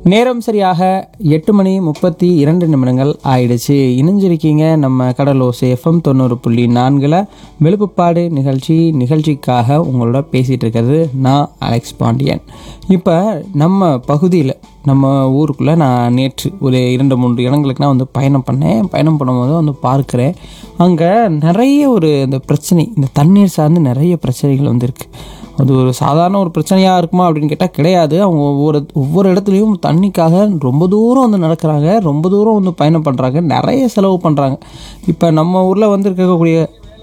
நேரம் சரியாக எட்டு மணி முப்பத்தி இரண்டு நிமிடங்கள் ஆயிடுச்சு இணைஞ்சிருக்கீங்க நம்ம கடலோசை எஃப்எம் தொண்ணூறு புள்ளி நான்கில் வெளுப்புப்பாடு நிகழ்ச்சி நிகழ்ச்சிக்காக உங்களோட பேசிகிட்டு இருக்கிறது நான் அலெக்ஸ் பாண்டியன் இப்போ நம்ம பகுதியில் நம்ம ஊருக்குள்ளே நான் நேற்று ஒரு இரண்டு மூன்று இடங்களுக்கு நான் வந்து பயணம் பண்ணேன் பயணம் பண்ணும்போது வந்து பார்க்குறேன் அங்கே நிறைய ஒரு இந்த பிரச்சனை இந்த தண்ணீர் சார்ந்து நிறைய பிரச்சனைகள் வந்து இருக்குது அது ஒரு சாதாரண ஒரு பிரச்சனையாக இருக்குமா அப்படின்னு கேட்டால் கிடையாது அவங்க ஒவ்வொரு ஒவ்வொரு இடத்துலையும் தண்ணிக்காக ரொம்ப தூரம் வந்து நடக்கிறாங்க ரொம்ப தூரம் வந்து பயணம் பண்ணுறாங்க நிறைய செலவு பண்ணுறாங்க இப்போ நம்ம ஊரில் வந்து இருக்கக்கூடிய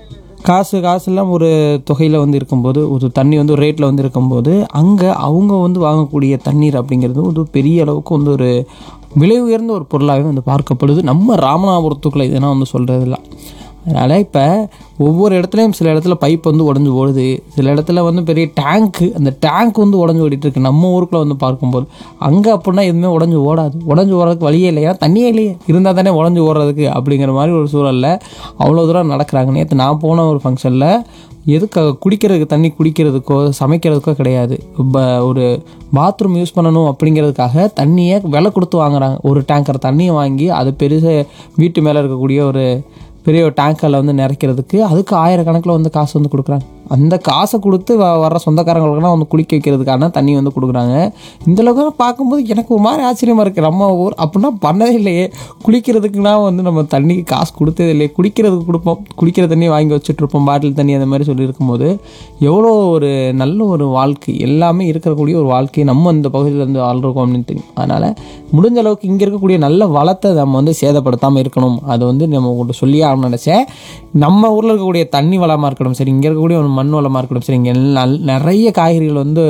காசு காசுலாம் ஒரு தொகையில் வந்து இருக்கும்போது ஒரு தண்ணி வந்து ஒரு ரேட்டில் வந்து இருக்கும்போது அங்கே அவங்க வந்து வாங்கக்கூடிய தண்ணீர் அப்படிங்கிறது ஒரு பெரிய அளவுக்கு வந்து ஒரு விலை உயர்ந்த ஒரு பொருளாகவே வந்து பார்க்கப்படுது நம்ம ராமநாதபுரத்துக்குள்ளே இதெல்லாம் வந்து சொல்கிறதில்ல அதனால் இப்போ ஒவ்வொரு இடத்துலையும் சில இடத்துல பைப் வந்து உடஞ்சி ஓடுது சில இடத்துல வந்து பெரிய டேங்க்கு அந்த டேங்க் வந்து உடஞ்சி ஓடிட்டு இருக்கு நம்ம ஊருக்குள்ள வந்து பார்க்கும்போது அங்கே அப்படின்னா எதுவுமே உடஞ்சி ஓடாது உடஞ்சி ஓடுறதுக்கு வழியே இல்லையா தண்ணியே இல்லையே இருந்தால் தானே உடஞ்சி ஓடுறதுக்கு அப்படிங்கிற மாதிரி ஒரு சூழலில் அவ்வளோ தூரம் நடக்கிறாங்க நேற்று நான் போன ஒரு ஃபங்க்ஷனில் எதுக்காக குடிக்கிறதுக்கு தண்ணி குடிக்கிறதுக்கோ சமைக்கிறதுக்கோ கிடையாது இப்போ ஒரு பாத்ரூம் யூஸ் பண்ணணும் அப்படிங்கிறதுக்காக தண்ணியை விலை கொடுத்து வாங்குறாங்க ஒரு டேங்கர் தண்ணியை வாங்கி அது பெருசாக வீட்டு மேலே இருக்கக்கூடிய ஒரு பெரிய ஒரு டேங்கரில் வந்து நிறைக்கிறதுக்கு அதுக்கு ஆயிரக்கணக்கில் வந்து காசு வந்து கொடுக்குறாங்க அந்த காசை கொடுத்து வ வர்ற சொந்தக்காரங்களுக்குலாம் வந்து குளிக்க வைக்கிறதுக்கான தண்ணி வந்து கொடுக்குறாங்க இந்த அளவுக்கு பார்க்கும்போது எனக்கு ஒரு மாதிரி ஆச்சரியமாக இருக்குது நம்ம ஊர் அப்படின்னா பண்ணதே இல்லையே குளிக்கிறதுக்குனா வந்து நம்ம தண்ணிக்கு காசு கொடுத்ததே இல்லையே குடிக்கிறதுக்கு கொடுப்போம் குடிக்கிற தண்ணி வாங்கி வச்சுட்ருப்போம் பாட்டில் தண்ணி அந்த மாதிரி சொல்லியிருக்கும் போது எவ்வளோ ஒரு நல்ல ஒரு வாழ்க்கை எல்லாமே இருக்கக்கூடிய ஒரு வாழ்க்கை நம்ம இந்த பகுதியில் இருந்து வாழ்றோம் அப்படின்னு தெரியும் அதனால் முடிஞ்ச அளவுக்கு இங்கே இருக்கக்கூடிய நல்ல வளத்தை நம்ம வந்து சேதப்படுத்தாமல் இருக்கணும் அது வந்து நம்ம உங்கள்கிட்ட சொல்லியே ஆகணும்னு நினச்சேன் நம்ம ஊரில் இருக்கக்கூடிய தண்ணி வளமாக இருக்கட்டும் சரி இங்கே இருக்கக்கூடிய ஒரு மண் வளமாக இருக்கட்டும் சரி இங்கே நல்- நிறைய காய்கறிகள் வந்து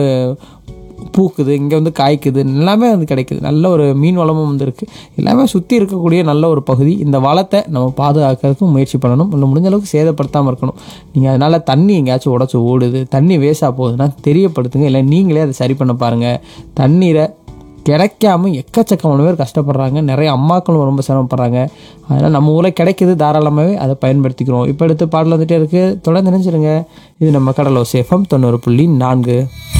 பூக்குது இங்கே வந்து காய்க்குது எல்லாமே வந்து கிடைக்குது நல்ல ஒரு மீன் வளமும் வந்து இருக்குது எல்லாமே சுற்றி இருக்கக்கூடிய நல்ல ஒரு பகுதி இந்த வளத்தை நம்ம பாதுகாக்கிறதுக்கு முயற்சி பண்ணணும் இல்லை முடிஞ்ச அளவுக்கு சேதப்படுத்தாமல் இருக்கணும் நீங்கள் அதனால் தண்ணி எங்கேயாச்சும் உடச்சி ஓடுது தண்ணி வேஸ்ட்டாக போகுதுன்னா தெரியப்படுத்துங்க இல்லை நீங்களே அதை சரி பண்ண பாருங்கள் தண்ணீரை கிடைக்காம எக்கச்சக்கமான பேர் கஷ்டப்படுறாங்க நிறைய அம்மாக்களும் ரொம்ப சிரமப்படுறாங்க அதனால் நம்ம ஊரில் கிடைக்குது தாராளமாகவே அதை பயன்படுத்திக்கிறோம் இப்போ எடுத்து பாடல் வந்துட்டே இருக்குது தொடர்ந்து நினைச்சிருங்க இது நம்ம கடலோ சேஃபம் தொண்ணூறு புள்ளி நான்கு